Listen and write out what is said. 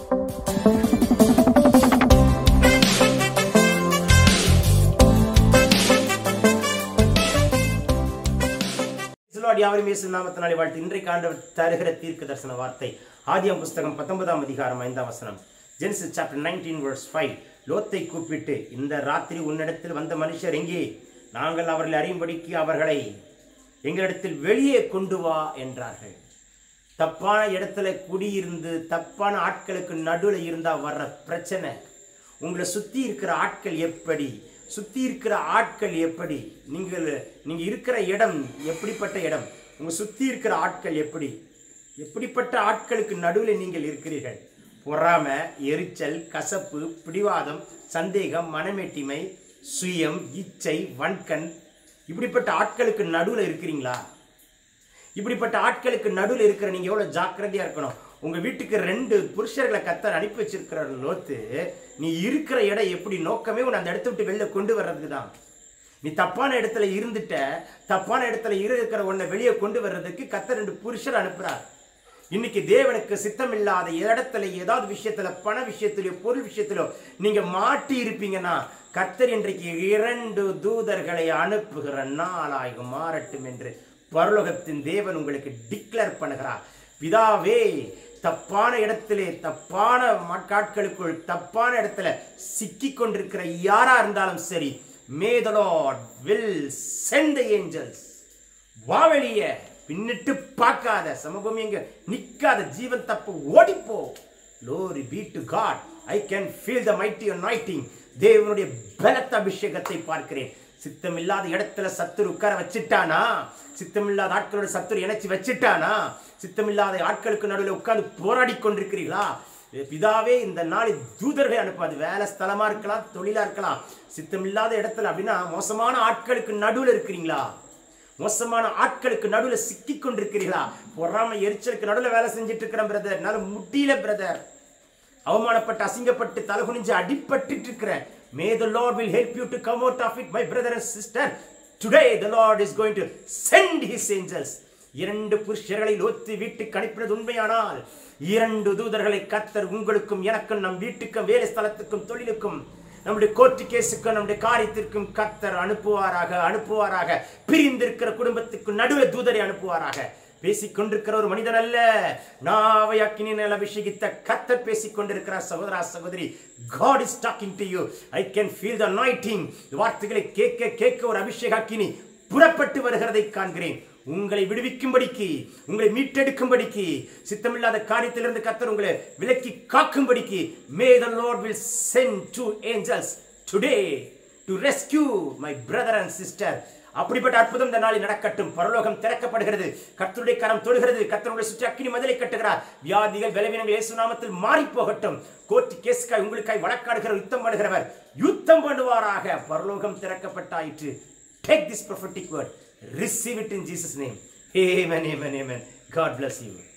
சிலோடி யாவரும் இயேசு நாமத்தினாலே வாழ்த்து இன்றைக்கு ஆண்டவர் தருகிற தீர்க்க தரிசன வார்த்தை ஆதியம் புஸ்தகம் பத்தொன்பதாம் அதிகாரம் ஐந்தாம் வசனம் Genesis chapter nineteen verse five லோத்தை கூப்பிட்டு இந்த ராத்திரி உன்னிடத்தில் வந்த மனுஷர் எங்கே நாங்கள் அவர்களை அறியும்படிக்கு அவர்களை எங்களிடத்தில் வெளியே கொண்டு வா என்றார்கள் தப்பான இடத்துல குடியிருந்து தப்பான ஆட்களுக்கு நடுவில் இருந்தா வர்ற பிரச்சனை உங்களை சுத்தி இருக்கிற ஆட்கள் எப்படி சுத்தி இருக்கிற ஆட்கள் எப்படி நீங்கள் நீங்க இருக்கிற இடம் எப்படிப்பட்ட இடம் உங்க சுத்தி இருக்கிற ஆட்கள் எப்படி எப்படிப்பட்ட ஆட்களுக்கு நடுவில் நீங்கள் இருக்கிறீர்கள் பொறாம எரிச்சல் கசப்பு பிடிவாதம் சந்தேகம் மனமேட்டிமை சுயம் இச்சை வன்கண் இப்படிப்பட்ட ஆட்களுக்கு நடுவில் இருக்கிறீங்களா இப்படிப்பட்ட ஆட்களுக்கு நடுவில் இருக்கிற நீங்க எவ்வளவு ஜாக்கிரதையா இருக்கணும் உங்க வீட்டுக்கு ரெண்டு புருஷர்களை கத்தர் அனுப்பி வச்சிருக்கிற லோத்து நீ இருக்கிற இடம் எப்படி நோக்கமே உன்னை அந்த இடத்த விட்டு வெளில கொண்டு வர்றதுக்கு தான் நீ தப்பான இடத்துல இருந்துட்ட தப்பான இடத்துல இருக்கிற உன்னை வெளியே கொண்டு வர்றதுக்கு கத்தர் ரெண்டு புருஷர் அனுப்புறார் இன்னைக்கு தேவனுக்கு சித்தம் இல்லாத இடத்துல ஏதாவது விஷயத்துல பண விஷயத்திலோ பொருள் விஷயத்திலோ நீங்க மாட்டி இருப்பீங்கன்னா கர்த்தர் இன்றைக்கு இரண்டு தூதர்களை அனுப்புகிற நாளாக மாறட்டும் என்று பரலோகத்தின் தேவன் உங்களுக்கு டிக்ளேர் பண்ணுகிறார் பிதாவே தப்பான இடத்திலே தப்பான மாட்காட்களுக்குள் தப்பான இடத்துல சிக்கி கொண்டிருக்கிற யாரா இருந்தாலும் சரி may the Lord will send the angels வா வெளிய பின்னிட்டு பார்க்காத சமூகம் எங்க நிக்காத ஜீவன் தப்பு ஓடிப்போ glory be to God I can feel the mighty anointing தேவனுடைய பலத்த அபிஷேகத்தை பார்க்கிறேன் சித்தமில்லாத இடத்துல சத்துரு உட்கார வச்சிட்டானா சித்தமில்லாத ஆட்களோட சத்துரு இணைச்சு வச்சிட்டானா சித்தமில்லாத ஆட்களுக்கு நடுவில் உட்கார்ந்து போராடி கொண்டிருக்கிறீர்களா பிதாவே இந்த நாளில் தூதர்களை அனுப்பாது வேலை ஸ்தலமா இருக்கலாம் தொழிலா இருக்கலாம் சித்தமில்லாத இடத்துல அப்படின்னா மோசமான ஆட்களுக்கு நடுவில் இருக்கிறீங்களா மோசமான ஆட்களுக்கு நடுவில் சிக்கி கொண்டிருக்கிறீர்களா பொறாம எரிச்சலுக்கு நடுவில் வேலை செஞ்சுட்டு இருக்கிறேன் பிரதர் என்னால முடியல பிரதர் அவமானப்பட்டு அசிங்கப்பட்டு தலகுனிஞ்சு அடிபட்டு இருக்கிறேன் may the Lord will help you to come out of it my brother and sister today the Lord is going to send his angels இரண்டு புருஷர்களை லோத்து வீட்டுக்கு அனுப்பினது உண்மையானால் இரண்டு தூதர்களை கத்தர் உங்களுக்கும் எனக்கும் நம் வீட்டுக்கும் வேலை ஸ்தலத்துக்கும் தொழிலுக்கும் நம்முடைய கோர்ட்டு கேஸுக்கும் நம்முடைய காரியத்திற்கும் கத்தர் அனுப்புவாராக அனுப்புவாராக பிரிந்திருக்கிற குடும்பத்துக்கு நடுவில் தூதரை அனுப்புவாராக பேசிக் கொண்டிருக்கிற ஒரு மனிதன் அல்ல நாவை அக்கினியால் அபிஷேகித்த கத்தர் பேசிக் கொண்டிருக்கிறார் சகோதரா சகோதரி God is talking to you I can feel the anointing வார்த்தைகளை கேட்க கேட்க ஒரு அபிஷேக அக்கினி புறப்பட்டு வருகிறதை காண்கிறேன் உங்களை விடுவிக்கும்படிக்கு உங்களை மீட்டெடுக்கும்படிக்கு சித்தமில்லாத காரியத்திலிருந்து கத்தர் உங்களை விலக்கி காக்கும்படிக்கு may the Lord will send two angels today to rescue my brother and sister அப்படிப்பட்ட அற்புதம் இந்த நாளில் நடக்கட்டும் பரலோகம் திறக்கப்படுகிறது கர்த்தருடைய கரம் தொடுகிறது கர்த்தருடைய சுற்றி அக்கினி மதிலை கட்டுகிறார் வியாதிகள் பலவீனங்கள் இயேசு நாமத்தில் மாறி போகட்டும் கோர்ட் கேஸ்காய் உங்களுக்காய் வழக்காடுகிற யுத்தம் பண்ணுகிறவர் யுத்தம் பண்ணுவாராக பரலோகம் திறக்கப்பட்டாயிற்று Take this prophetic word, receive it in Jesus' name. Amen, amen, amen. God bless you.